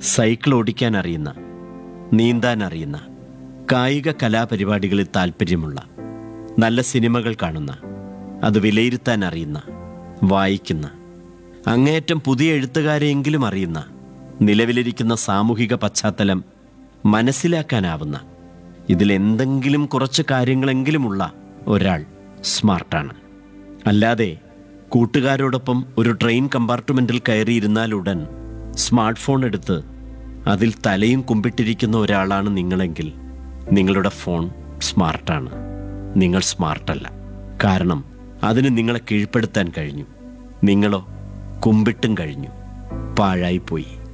cycle ഓടിക്കാൻ അറിയുന്ന നീന്താൻ അറിയുന്ന കായിക കലാപരിപാടികളിൽ താല്പര്യമുള്ള നല്ല സിനിമകൾ കാണുന്ന അത് വിലയിരുത്താൻ അറിയുന്ന വായിക്കുന്ന അങ്ങേയറ്റം പുതിയ എഴുത്തുകാരെയെങ്കിലും അറിയുന്ന നിലവിലിരിക്കുന്ന സാമൂഹിക പശ്ചാത്തലം മനസ്സിലാക്കാനാവുന്ന ഇതിലെന്തെങ്കിലും കുറച്ച് കാര്യങ്ങളെങ്കിലുമുള്ള ഒരാൾ സ്മാർട്ടാണ് അല്ലാതെ കൂട്ടുകാരോടൊപ്പം ഒരു ട്രെയിൻ കമ്പാർട്ട്മെൻറ്റിൽ കയറിയിരുന്നാലുടൻ സ്മാർട്ട് ഫോൺ എടുത്ത് അതിൽ തലയും കുമ്പിട്ടിരിക്കുന്ന ഒരാളാണ് നിങ്ങളെങ്കിൽ നിങ്ങളുടെ ഫോൺ സ്മാർട്ടാണ് നിങ്ങൾ സ്മാർട്ടല്ല കാരണം അതിന് നിങ്ങളെ കീഴ്പ്പെടുത്താൻ കഴിഞ്ഞു നിങ്ങളോ കുമ്പിട്ടും കഴിഞ്ഞു പാഴായിപ്പോയി